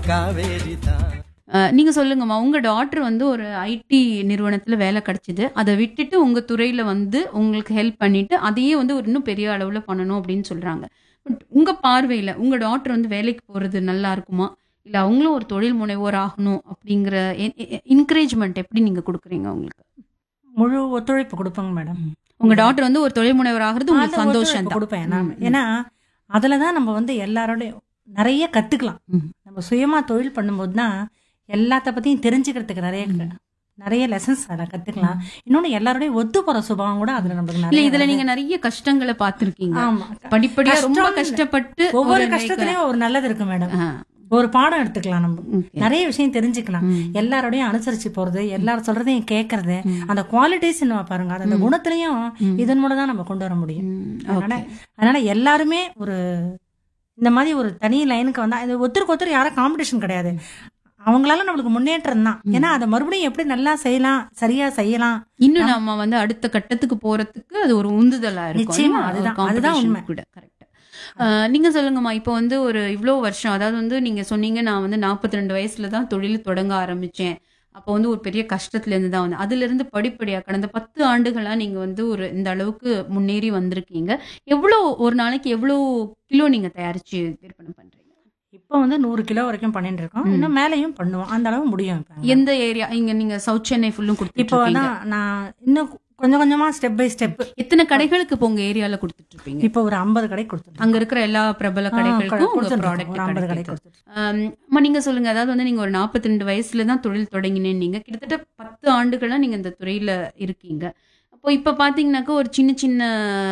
காவேரி தான் அஹ், நீங்க சொல்லுங்கம்மா உங்க டாக்டர் வந்து ஒரு ஐடி நிறுவனத்துல வேலை கிடைச்சது அதை விட்டுட்டு உங்க துறையில வந்து உங்களுக்கு ஹெல்ப் பண்ணிட்டு அதையே வந்து ஒரு இன்னும் பெரிய அளவுல பண்ணணும் அப்படின்னு சொல்றாங்க பட் உங்க பார்வையில உங்க டாக்டர் வந்து வேலைக்கு போறது நல்லா இருக்குமா இல்ல அவங்களும் ஒரு தொழில் முனைவோர் ஆகணும் அப்படிங்கிற என்கரேஜ்மெண்ட் எப்படி நீங்க கொடுக்குறீங்க உங்களுக்கு முழு ஒத்துழைப்பு கொடுப்பேங்க மேடம் உங்க டாக்டர் வந்து ஒரு தொழில் முனைவர் ஆகிறது உங்களுக்கு அந்த சந்தோஷம் ஒத்துழைப்பு தான் கொடுப்பேன் நான் ஏன்னா அதுல தான் நம்ம வந்து எல்லாரோடையும் நிறைய கத்துக்கலாம் ம். நம்ம சுயமா தொழில் பண்ணும்போது தான் எல்லாத்த பத்தியும் தெரிஞ்சுக்கிறதுக்கு நிறைய நிறைய லெசன்ஸ் அதில் கத்துக்கலாம் இன்னொன்னு எல்லாரோடையும் ஒத்து போற சுபாவம் கூட அதுல நம்மளுக்கு இல்ல நிறைய இதுல வருது. நீங்க நிறைய கஷ்டங்களை பார்த்திருக்கீங்க ஆமா படிப்படியா ரொம்ப கஷ்டம் கஷ்டப்பட்டு ஒவ்வொரு ஒரு கஷ்டத்துலயும் ஒரு நல்லது இருக்கு மேடம் ஆ, ஒரு பாடம் எடுத்துக்கலாம் நம்ம okay. நிறைய விஷயம் தெரிஞ்சுக்கலாம் ம். எல்லாரோடையும் அனுசரிச்சு போறது எல்லாரும் சொல்றதையும் கேட்கறது அந்த குவாலிட்டிஸ் பாருங்க அது அந்த குணத்திலையும் இதன் மூலம் தான் நம்ம கொண்டு வர முடியும் ம், அதனால okay. அதனால எல்லாருமே ஒரு இந்த மாதிரி ஒரு தனி லைனுக்கு வந்தா இது ஒருத்தருக்கு ஒருத்தர் யாரும் காம்படிஷன் கிடையாது அவங்களால நம்மளுக்கு முன்னேற்றம் தான் ஏன்னா அதை மறுபடியும் எப்படி நல்லா செய்யலாம் சரியா செய்யலாம் இன்னும் நம்ம வந்து அடுத்த கட்டத்துக்கு போறதுக்கு அது ஒரு உந்துதலா இருக்கும் நிச்சயமா, இல்லையா? ஒரு அதுதான், அதுதான் competition உண்மை. கூட கரெக்ட் நீங்க சொல்லுங்கம்மா இப்போ வந்து ஒரு இவ்வளோ வருஷம் அதாவது வந்து நீங்க சொன்னீங்க நான் வந்து 42 ரெண்டு வயசுல தான் தொழில் தொடங்க ஆரம்பிச்சேன் அப்போ வந்து ஒரு பெரிய கஷ்டத்துல இருந்து தான் வந்து அதுல இருந்து படிப்படியா கடந்த பத்து ஆண்டுகளா நீங்க வந்து ஒரு இந்த அளவுக்கு முன்னேறி வந்திருக்கீங்க எவ்வளோ ஒரு நாளைக்கு எவ்வளோ கிலோ நீங்க தயாரிச்சு விற்பனை பண்றீங்க இப்போ வந்து நூறு கிலோ வரைக்கும் பண்ணிட்டு இருக்கோம் ம். இன்னும் மேலேயும் பண்ணுவோம் அந்த அளவு முடியும் இப்ப. எந்த ஏரியா இங்க நீங்க சவுத் சென்னை ஃபுல்லும் இப்போ கொடுத்துட்டு தான் நான் இன்னும் கொஞ்சம் கொஞ்சமா ஸ்டெப் பை ஸ்டெப் எத்தனை கடைகளுக்கு இப்போ உங்க ஏரியால கொடுத்துட்டு இருப்பீங்க இப்போ ஒரு ஐம்பது கடை கொடுத்துருக்கோம் அங்க இருக்கிற எல்லா பிரபல கடைகளுக்கும் உங்க ப்ராடக்ட் ஒரு ஐம்பது கடை கிடைக்குது கொடுத்துருக்கோம் ஆம், அம்மா நீங்க சொல்லுங்க அதாவது வந்து நீங்க ஒரு 42 ரெண்டு வயசுல தான் தொழில் தொடங்கினேன் நீங்க கிட்டத்தட்ட பத்து ஆண்டுகளா நீங்க இந்த துறையில இருக்கீங்க அப்போ இப்ப பாத்தீங்கன்னாக்கா ஒரு சின்ன சின்ன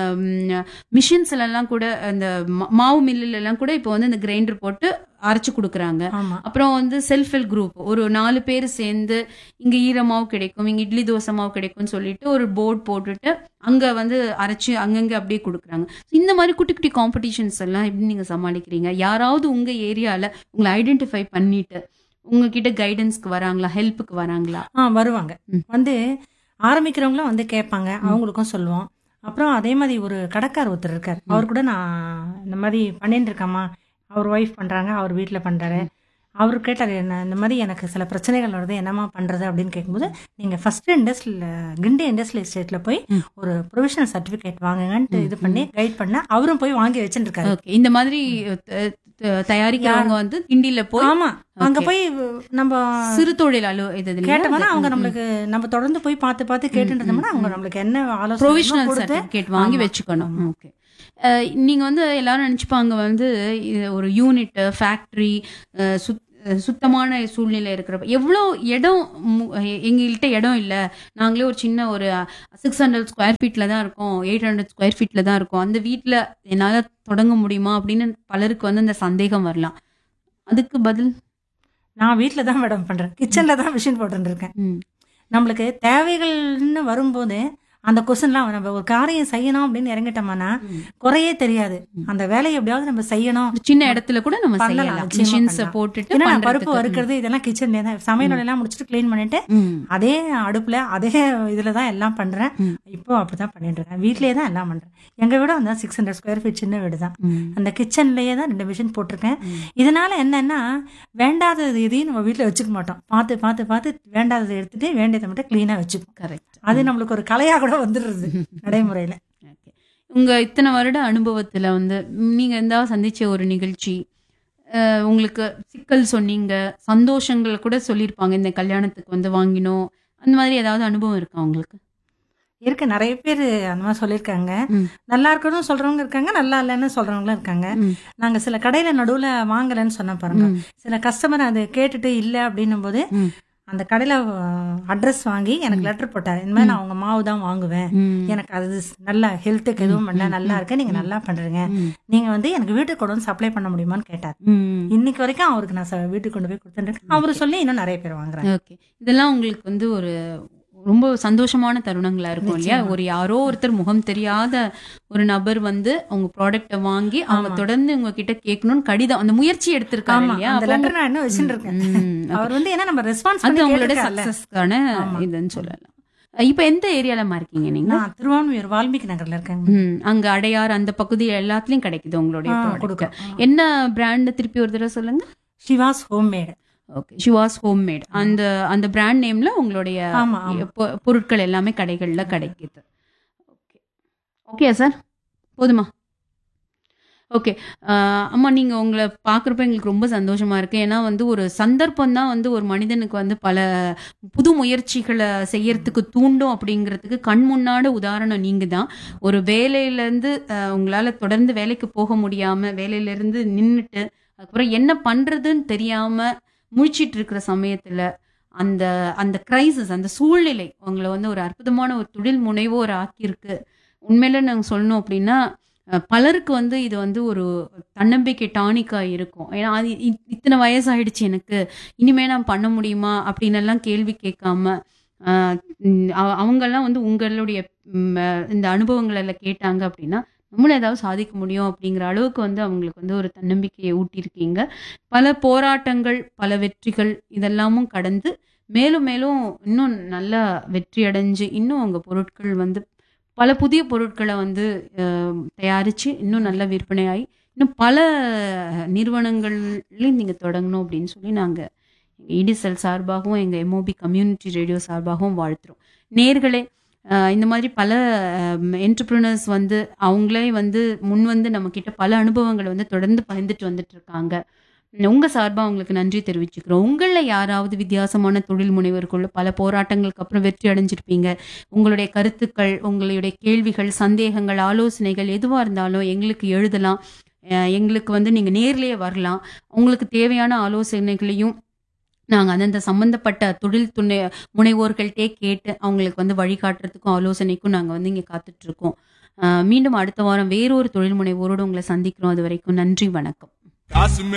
மிஷின்ஸ் எல்லாம் கூட அந்த மா- மாவு மில்லுல எல்லாம் கூட இப்போ வந்து இந்த கிரைண்டர் போட்டு அரைச்சு கொடுக்குறாங்க ஆமா அப்புறம் வந்து செல்ஃப் ஹெல்ப் குரூப் ஒரு நாலு பேர் சேர்ந்து இங்க ஈர மாவு கிடைக்கும் இங்க இட்லி தோசை மாவு கிடைக்கும்னு சொல்லிட்டு ஒரு போர்டு போட்டுட்டு அங்க வந்து அரைச்சு அங்கங்க அப்படியே கொடுக்குறாங்க இந்த மாதிரி குட்டி குட்டி காம்படிஷன்ஸ் எல்லாம் எப்படி நீங்க சமாளிக்கிறீங்க யாராவது உங்க ஏரியால உங்களை ஐடென்டிஃபை பண்ணிட்டு உங்ககிட்ட கைடன்ஸ்க்கு வராங்களா ஹெல்ப்புக்கு வராங்களா ஆ வருவாங்க ம். வந்து ஆரம்பிக்கிறவங்களும் வந்து கேட்பாங்க அவங்களுக்கும் சொல்லுவோம் அப்புறம் அதே மாதிரி ஒரு கடைக்கார் ஒருத்தர் இருக்கார் அவர் கூட நான் இந்த மாதிரி பண்ணிட்டு இருக்கேம்மா அவர் ஒய்ஃப் பண்றாங்க அவர் வீட்டில் பண்றாரு அவர் கேட்டார் என்ன இந்த மாதிரி எனக்கு சில பிரச்சனைகள் வருது என்னம்மா பண்றது அப்படின்னு கேட்கும்போது நீங்க ஃபர்ஸ்ட் இண்டஸ்ட்ரியில் கிண்டி இண்டஸ்ட்ரியல் எஸ்டேட்ல போய் ம். ஒரு ப்ரொவிஷனல் சர்டிஃபிகேட் வாங்குங்கன்ட்டு இது பண்ணி கைட் பண்ண அவரும் போய் வாங்கி வச்சுட்டு இருக்காரு ஓகே இந்த மாதிரி அஹ், த- தயாரிக்கிறவங்க வந்து கிண்டில போய் ஆமா அங்க Okay. போய் நம்ம சிறு தொழில் அலு இது இல்லையா? கேட்டோம்னா அவங்க அது- நம்மளுக்கு நம்ம தொடர்ந்து போய் பார்த்து பார்த்து கேட்டுட்டு இருந்தோம்னா அவங்க நம்மளுக்கு என்ன ஆலோசனை ப்ரொவிஷனல் வேணுமோ கொடுத்து சர்டிபிகேட் வாங்கி ஆமா. வச்சுக்கணும் ஓகே நீங்க வந்து எல்லாரும் நினைச்சுப்பாங்க வந்து இது ஒரு யூனிட் ஃபேக்டரி சுத்தமான சூழ்நிலை இருக்கிறப்ப எவ்வளோ இடம் மு- எ- எங்கள்கிட்ட இடம் இல்லை நாங்களே ஒரு சின்ன ஒரு சிக்ஸ் ஹண்ட்ரட் ஸ்கொயர் ஃபீட்டில் தான் இருக்கோம் எயிட் ஹண்ட்ரட் ஸ்கொயர் ஃபீட்டில் தான் இருக்கோம் அந்த வீட்டில் என்னால் தொடங்க முடியுமா அப்படின்னு பலருக்கு வந்து அந்த சந்தேகம் வரலாம் அதுக்கு பதில் நான் வீட்ல தான் மேடம் பண்றேன் கிச்சன்ல தான் மிஷின் போட்டுட்டு இருக்கேன் ம். நம்மளுக்கு தேவைகள்னு வரும்போது அந்த கொஸ்டின்லாம் நம்ம ஒரு காரியம் செய்யணும் அப்படின்னு இறங்கிட்டோம்னா ம். குறையே தெரியாது அந்த வேலையை எப்படியாவது நம்ம செய்யணும் ஒரு சின்ன இடத்துல கூட நம்ம பண்ணலாம், செய்யலாம் நிச்சயமா மிஷின்ஸை பண்ணலாம். போட்டுட்டு ஏன்னா நான் பருப்பு பண்றதுக்கு. வறுக்கிறது இதெல்லாம் கிச்சன்ல தான் சமையல் எல்லாம் முடிச்சுட்டு க்ளீன் பண்ணிட்டு ம். அதே அடுப்புல அதே இதுல தான் எல்லாம் பண்றேன் ம். இப்போ அப்படிதான் பண்ணிட்டு இருக்கேன் வீட்லயே தான் எல்லாம் பண்றேன் எங்க வீடு அந்த சிக்ஸ் ஹண்ட்ரட் ஸ்கொயர் ஃபீட் சின்ன வீடு தான் ம். அந்த கிச்சன்லயே தான் ரெண்டு மிஷின் போட்டிருக்கேன் இதனால என்னன்னா வேண்டாதது எதையும் நம்ம வீட்ல வச்சுக்க மாட்டோம் பார்த்து பார்த்து பார்த்து வேண்டாததை எடுத்துட்டு வேண்டியதை மட்டும் கிளீனா வச்சுப்போம் கரெக்ட் அது நம்மளுக்கு ஒரு கலையா கூட வந்துடுறது நடைமுறையில Okay. உங்க இத்தனை வருட அனுபவத்துல வந்து ம், நீங்க எந்தாவது சந்திச்ச ஒரு நிகழ்ச்சி அஹ், உங்களுக்கு சிக்கல் சொன்னீங்க சந்தோஷங்கள் கூட சொல்லியிருப்பாங்க இந்த கல்யாணத்துக்கு வந்து வாங்கினோம் அந்த மாதிரி ஏதாவது அனுபவம் இருக்கா உங்களுக்கு இருக்கு நிறைய பேர் அந்த மாதிரி சொல்லியிருக்காங்க ம். நல்லா இருக்கணும் சொல்றவங்க இருக்காங்க நல்லா இல்லைன்னு சொல்றவங்களும் இருக்காங்க ம். நாங்க சில கடையில நடுவுல வாங்கலைன்னு சொன்ன பாருங்க ம். சில கஸ்டமர் அதை கேட்டுட்டு இல்ல அப்படின்னும் போது ம். அந்த கடையில அட்ரஸ் வாங்கி எனக்கு லெட்டர் போட்டாரு இந்த மாதிரி நான் உங்க மாவு தான் வாங்குவேன் ம். எனக்கு அது நல்லா ஹெல்த்துக்கு எதுவும் பண்ணல நல்லா இருக்கு நீங்க நல்லா பண்றீங்க ம். நீங்க வந்து எனக்கு வீட்டுக்கு கொண்டு வந்து சப்ளை பண்ண முடியுமான்னு கேட்டார் ம். இன்னைக்கு வரைக்கும் அவருக்கு நான் ச- வீட்டுக்கு கொண்டு போய் கொடுத்துருக்கேன் அவரு சொல்லி இன்னும் நிறைய பேர் வாங்குறாங்க ஓகே இதெல்லாம் உங்களுக்கு வந்து ஒரு ரொம்ப சந்தோஷமான தருணங்களா இருக்கும் இல்லையா நிச்சயமா. ஒரு யாரோ ஒருத்தர் முகம் தெரியாத ஒரு நபர் வந்து உங்க ப்ராடக்ட்டை வாங்கி அவங்க ஆமா. தொடர்ந்து உங்ககிட்ட கேட்கணும்னு கடிதம் அந்த முயற்சி எடுத்திருக்காரு ஆமா இல்லையா அந்த அப்போ லெட்டர் நான் இன்னும் வச்சுட்டு இருக்கேன் ம், அவர் வந்து ஏன்னா நம்ம ரெஸ்பான்ஸ் அது பண்ணி அவங்களோட கேட்டிருக்காருல்ல. சக்சஸ்க்கான ஆமா. இதுன்னு சொல்லலாம் இப்ப எந்த ஏரியாலமா இருக்கீங்க நீங்க நான் திருவான்மையூர் வால்மீகி நகர்ல இருக்கேங்க ம், அங்க அடையார் அந்த பகுதி எல்லாத்துலயும் கிடைக்குது உங்களுடைய ஆ, ப்ராடக்ட் கொடுக்குறோம். என்ன பிராண்ட் திருப்பி ஒரு தடவை சொல்லுங்க Shiva's homemade okay Shiva's home made அந்த அந்த பிராண்ட் நேம்ல உங்களுடைய ஆமா, ஆமா. பொ- பொருட்கள் எல்லாமே கடைகள்ல கிடைக்குது ஓகே ஓகே சார் போதுமா ஓகே அம்மா நீங்க உங்களை பார்க்குறப்ப எங்களுக்கு ரொம்ப சந்தோஷமா இருக்கு ஏன்னா வந்து ஒரு சந்தர்ப்பம் தான் வந்து ஒரு மனிதனுக்கு வந்து பல புது முயற்சிகளை செய்யறதுக்கு தூண்டும் அப்படிங்கிறதுக்கு கண் முன்னாடி உதாரணம் நீங்க தான் ஒரு வேலையிலேருந்து உங்களால தொடர்ந்து வேலைக்கு போக முடியாம வேலையிலேருந்து நின்றுட்டு அதுக்கப்புறம் என்ன பண்றதுன்னு தெரியாம முழிச்சிட்டு இருக்கிற சமயத்துல அந்த அந்த கிரைசிஸ் அந்த சூழ்நிலை உங்களை வந்து ஒரு அற்புதமான ஒரு தொழில் முனைவோர் ஆக்கியிருக்கு உண்மையில நாங்கள் சொல்லணும் அப்படின்னா அஹ், பலருக்கு வந்து இது வந்து ஒரு தன்னம்பிக்கை டானிக்கா இருக்கும் ஏன்னா அது இ- இத்தனை வயசாயிடுச்சு எனக்கு இனிமே நான் பண்ண முடியுமா அப்படின்னு எல்லாம் கேள்வி கேட்காம அஹ், உம், அவ- அவங்கெல்லாம் வந்து உங்களுடைய உம், அஹ், இந்த அனுபவங்கள் எல்லாம் கேட்டாங்க அப்படின்னா நம்மளும் ஏதாவது சாதிக்க முடியும் அப்படிங்கிற அளவுக்கு வந்து அவங்களுக்கு வந்து ஒரு தன்னம்பிக்கையை ஊட்டியிருக்கீங்க பல போராட்டங்கள் பல வெற்றிகள் இதெல்லாமும் கடந்து மேலும் மேலும் இன்னும் நல்லா வெற்றி அடைஞ்சு இன்னும் உங்கள் பொருட்கள் வந்து பல புதிய பொருட்களை வந்து அஹ், தயாரிச்சு இன்னும் நல்ல விற்பனையாகி இன்னும் பல நிறுவனங்கள்லையும் நீங்கள் தொடங்கணும் அப்படின்னு சொல்லி நாங்கள் இடிசெல் சார்பாகவும் எங்கள் எம்ஓபி கம்யூனிட்டி ரேடியோ சார்பாகவும் வாழ்த்துறோம் நேர்களே அஹ், இந்த மாதிரி பல என்டர்பிரினர்ஸ் வந்து அவங்களே வந்து முன் வந்து நம்மக்கிட்ட பல அனுபவங்களை வந்து தொடர்ந்து பகிர்ந்துட்டு வந்துட்டு இருக்காங்க உங்க சார்பா உங்களுக்கு நன்றி தெரிவிச்சுக்கிறோம் உங்களில் யாராவது வித்தியாசமான தொழில் முனைவருக்குள்ள பல போராட்டங்களுக்கு அப்புறம் வெற்றி அடைஞ்சிருப்பீங்க உங்களுடைய கருத்துக்கள் உங்களுடைய கேள்விகள் சந்தேகங்கள் ஆலோசனைகள் எதுவாக இருந்தாலும் எங்களுக்கு எழுதலாம் அஹ் எங்களுக்கு வந்து நீங்கள் நேர்லயே வரலாம் உங்களுக்கு தேவையான ஆலோசனைகளையும் நாங்கள் அந்தந்த சம்மந்தப்பட்ட தொழில் துணை முனைவோர்கள்ட்டே கேட்டு அவங்களுக்கு வந்து வழிகாட்டுறதுக்கும் ஆலோசனைக்கும் நாங்கள் வந்து இங்கே காத்துட்ருக்கோம் மீண்டும் அடுத்த வாரம் வேறொரு தொழில் முனைவோரோடு உங்களை சந்திக்கிறோம் அது வரைக்கும் நன்றி வணக்கம் காசு